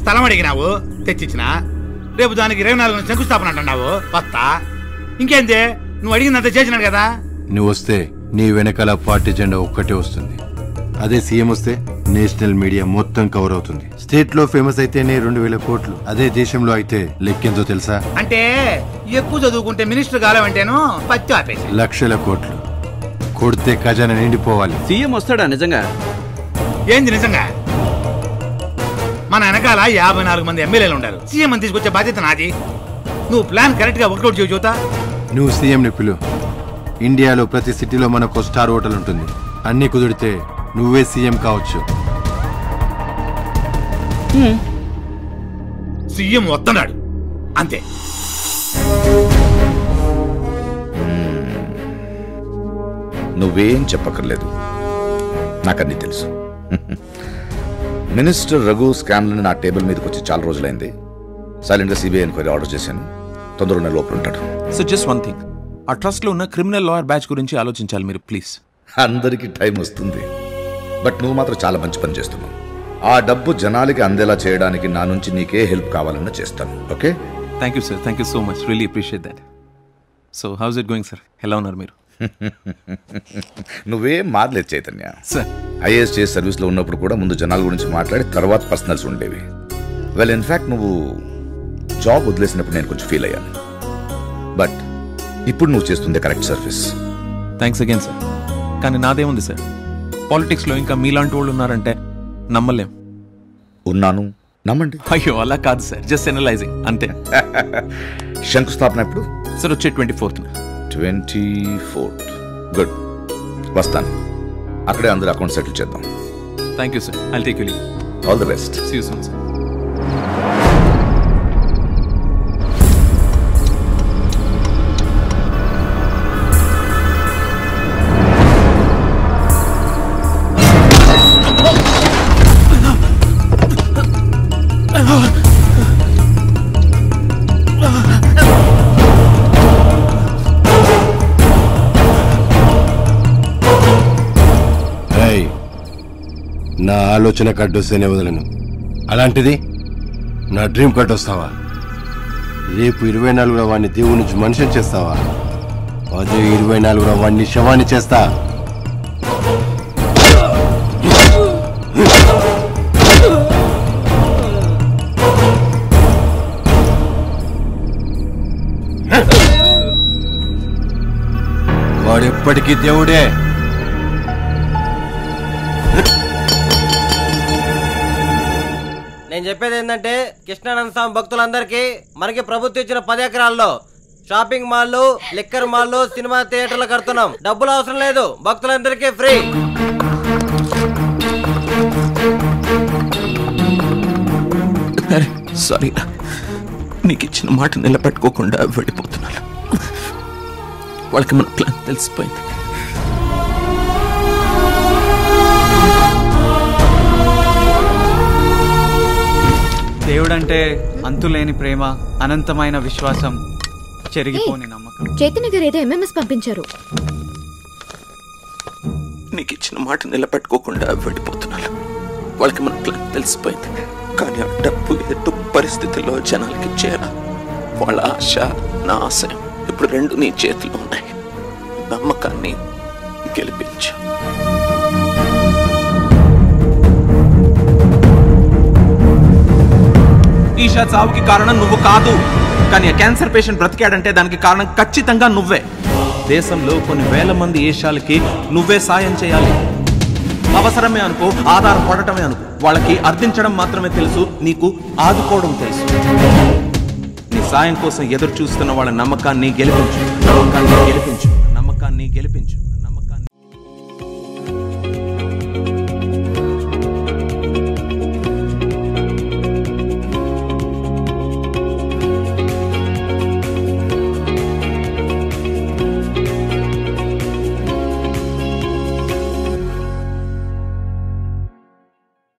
స్థలం అడిగినావు తెచ్చిచ్చిన రేపు దానికి ఇరవై నాలుగు శంకుస్థాపన అంటున్నావు వస్తా ఇంకేంది నువ్వు అడిగిందంత చేసినాడు కదా నువ్వు వస్తే నీ వెనకాల పార్టీ జెండా ఒక్కటే వస్తుంది అదే సీఎం వస్తే నేషనల్ మీడియా మొత్తం కవర్ అవుతుంది స్టేట్ లో ఫేమస్ అయితేనే రెండు వేల కోట్లు అదే దేశంలో అయితే లెక్కెంతో తెలుసా అంటే ఎక్కువ చదువుకుంటే మినిస్టర్ కాలేవంటేను పత్తి ఆపేసి లక్షల కోట్లు కొడితే ఖజానా నిండిపోవాలి సీఎం వస్తాడా నిజంగా ఏంది నిజంగా మన వెనకాల యాభై నాలుగు మంది ఎమ్మెల్యేలు ఉన్నారు సీఎం అని తీసుకొచ్చే బాధ్యత నాది నువ్వు ప్లాన్ కరెక్ట్ గా వర్కౌట్ చేయ చూతా నువ్వు సీఎం ని పిలు ఇండియాలో ప్రతి సిటీలో మనకు స్టార్ హోటల్ ఉంటుంది అన్ని కుదిరితే నువ్వే సీఎం కావచ్చు సీఎం వస్తున్నాడు అంతే నువ్వేం చెప్పక్కర్లేదు నాకన్నీ తెలుసు మినిస్టర్ రఘు స్కామ్లను నా టేబుల్ మీదకి వచ్చి చాలా రోజులైంది సైలెంట్గా సిబిఐ ఎంక్వైరీ ఆర్డర్ చేశాను తొందరగా లోపల ఉంటాడు సో జస్ట్ వన్ థింగ్ ఆ ట్రస్ట్లో ఉన్న క్రిమినల్ లాయర్ బ్యాచ్ గురించి ఆలోచించాలి మీరు ప్లీజ్ అందరికీ టైం వస్తుంది బట్ నువ్వు మాత్రం చాలా మంచి పని చేస్తున్నావు ఆ డబ్బు జనాలకి అందేలా చేయడానికి నా నుంచి నీకే హెల్ప్ కావాలన్నా చేస్తాను okay thank you sir thank you so much really appreciate that so how's it going sir ఎలా ఉన్నారు మీరు నువ్వేం మారలేదు చైతన్య సార్ ఐఏఎస్ చేసి సర్వీస్లో ఉన్నప్పుడు కూడా ముందు జనాల గురించి మాట్లాడి తర్వాత పర్సనల్స్ ఉండేవి వెల్ ఇన్ఫ్యాక్ట్ నువ్వు జాబ్ వదిలేసినప్పుడు నేను కొంచెం ఫీల్ అయ్యాను బట్ ఇప్పుడు నువ్వు చేస్తుంది correct service thanks again sir కానీ నాదేముంది సార్ పాలిటిక్స్లో ఇంకా మీలాంటి వాళ్ళు ఉన్నారంటే నమ్మలేం ఉన్నాను నమ్మండి అయ్యో అలా కాదు సార్ జస్ట్ ఎనలైజింగ్ అంతే శంకుస్థాపన ఎప్పుడు సార్ వచ్చే twenty fourth twenty fourth good వస్తాను అక్కడే అందరూ అకౌంట్ సెటిల్ చేద్దాం thank you sir I'll take you leave all the best see you soon sir ఏయ్, నా ఆలోచన కట్టొస్తేనే వదలను అలాంటిది నా డ్రీమ్ కట్టొస్తావా రేపు ఇరవై నాలుగులో వాడిని దేవుడి నుంచి మనిషిని చేస్తావా అదే ఇరవై నాలుగులో వాడిని శవాన్ని చేస్తా వాడెప్పటికీ దేవుడే నేను చెప్పేది ఏంటంటే కృష్ణానంద స్వామి భక్తులందరికీ మనకి ప్రభుత్వం ఇచ్చిన పది ఎకరాల్లో షాపింగ్ మాల్లు లిక్కర్ మాల్లు సినిమా థియేటర్లు కడుతున్నాం డబ్బులు అవసరం లేదు భక్తులందరికీ ఫ్రీ అరే సారీ నీకు ఇచ్చిన మాట నిలబెట్టుకోకుండా వెళ్ళిపోతున్నాను వాళ్ళకి మన ప్లాన్ తెలిసిపోయింది దేవుడంటే అంతులేని ప్రేమ అనంతమైన విశ్వాసం చెరిగిపోని నమ్మకం చైతన్య గారు ఏదో ఎంఎంఎస్ పంపించారు నీకు ఇచ్చిన మాట నిలబెట్టుకోకుండా వెళ్ళిపోతున్నాను వాళ్ళకి మన ప్లాన్ తెలిసిపోయింది కానీ ఆ డబ్బు ఎటు పరిస్థితుల్లో జనాలకి చేరా వాళ్ళ ఆశ నా ఆశయం ఇప్పుడు రెండు నీ చేతిలో ఉన్నాయి నమ్మకాన్ని గెలిపించు ఈషా చావుకి కారణం నువ్వు కాదు కానీ ఆ క్యాన్సర్ పేషెంట్ బ్రతికాడంటే దానికి కారణం ఖచ్చితంగా నువ్వే దేశంలో కొన్ని వేల మంది ఏషాలకి నువ్వే సాయం చేయాలి అవసరమే అనుకో ఆధారపడటమే అనుకో వాళ్ళకి అర్థించడం మాత్రమే తెలుసు నీకు ఆదుకోవడం తెలుసు నీ సాయం కోసం ఎదురు చూస్తున్న వాళ్ళ నమ్మకాన్ని గెలిపించు నమ్మకాన్ని గెలిపించు నమ్మకాన్ని గెలిపించు